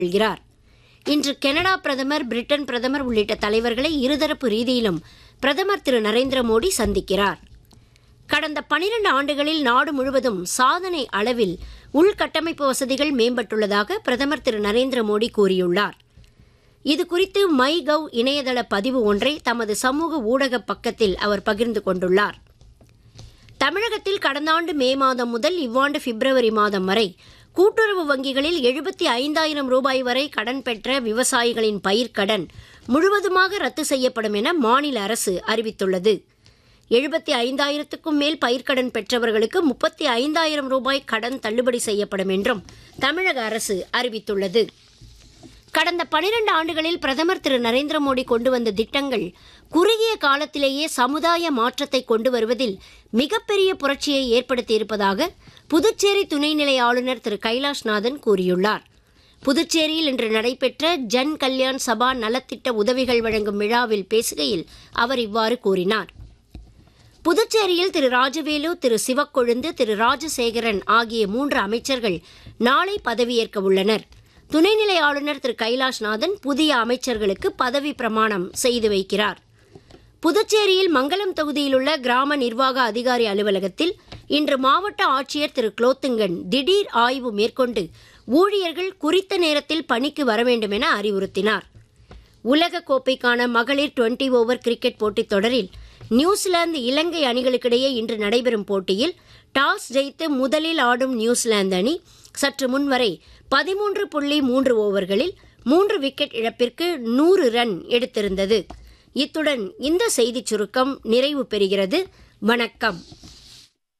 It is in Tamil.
கொள்கிறார் இன்று கனடா பிரதமர் பிரிட்டன் பிரதமர் உள்ளிட்ட தலைவர்களை இருதரப்பு ரீதியிலும் பிரதமர் திரு நரேந்திர மோடி சந்திக்கிறார் கடந்த 12 ஆண்டுகளில் நாடு முழுவதும் சாதனை அளவில் உள்கட்டமைப்பு வசதிகள் மேம்பட்டுள்ளதாக பிரதமர் திரு நரேந்திர மோடி கூறியுள்ளார் இது குறித்து மை கவ் இணையதள பதிவு ஒன்றை தமது சமூக ஊடக பக்கத்தில் அவர் பகிர்ந்து கொண்டுள்ளார் தமிழகத்தில் கடந்த ஆண்டு மே மாதம் முதல் இவ்வாண்டு பிப்ரவரி மாதம் வரை கூட்டுறவு வங்கிகளில் எழுபத்தி ஐந்தாயிரம் ரூபாய் வரை கடன் பெற்ற விவசாயிகளின் பயிர்க்கடன் முழுவதுமாக ரத்து செய்யப்படும் என மாநில அரசு அறிவித்துள்ளது எழுபத்தி ஐந்தாயிரத்துக்கும் மேல் பயிர்க்கடன் பெற்றவர்களுக்கு முப்பத்தி ஐந்தாயிரம் ரூபாய் கடன் தள்ளுபடி செய்யப்படும் என்றும் தமிழக அரசு அறிவித்துள்ளது கடந்த 12 ஆண்டுகளில் பிரதமர் திரு நரேந்திர மோடி கொண்டு வந்த திட்டங்கள் குறுகிய காலத்திலேயே சமுதாய மாற்றத்தை கொண்டு வருவதில் மிகப்பெரிய புரட்சியை ஏற்படுத்தியிருப்பதாக புதுச்சேரி துணைநிலை ஆளுநர் திரு கைலாஷ்நாதன் கூறியுள்ளார் புதுச்சேரியில் இன்று நடைபெற்ற ஜன் கல்யாண் சபா நலத்திட்ட உதவிகள் வழங்கும் விழாவில் பேசுகையில் அவர் இவ்வாறு கூறினார் புதுச்சேரியில் திரு ராஜவேலு திரு சிவக்கொழுந்து திரு ராஜசேகரன் ஆகிய மூன்று அமைச்சர்கள் நாளை பதவியேற்க உள்ளனர் துணைநிலை ஆளுநர் திரு கைலாஷ்நாதன் புதிய அமைச்சர்களுக்கு பதவி பிரமாணம் செய்து வைக்கிறார் புதுச்சேரியில் மங்கலம் தொகுதியில் உள்ள கிராம நிர்வாக அதிகாரி அலுவலகத்தில் இன்று மாவட்ட ஆட்சியர் திரு குலோத்துங்கன் திடீர் ஆய்வு மேற்கொண்டு ஊழியர்கள் குறித்த நேரத்தில் பணிக்கு வர வேண்டும் என அறிவுறுத்தினார் உலக கோப்பைக்கான மகளிர் டுவெண்டி ஓவர் கிரிக்கெட் போட்டித் தொடரில் நியூசிலாந்து இலங்கை அணிகளுக்கிடையே இன்று நடைபெறும் போட்டியில் டாஸ் ஜெயித்து முதலில் ஆடும் நியூசிலாந்து அணி சற்று முன்வரை பதிமூன்று புள்ளி மூன்று ஓவர்களில் மூன்று விக்கெட் இழப்பிற்கு நூறு ரன் எடுத்திருந்தது இத்துடன் இந்த செய்திச் சுருக்கம் நிறைவு பெறுகிறது வணக்கம்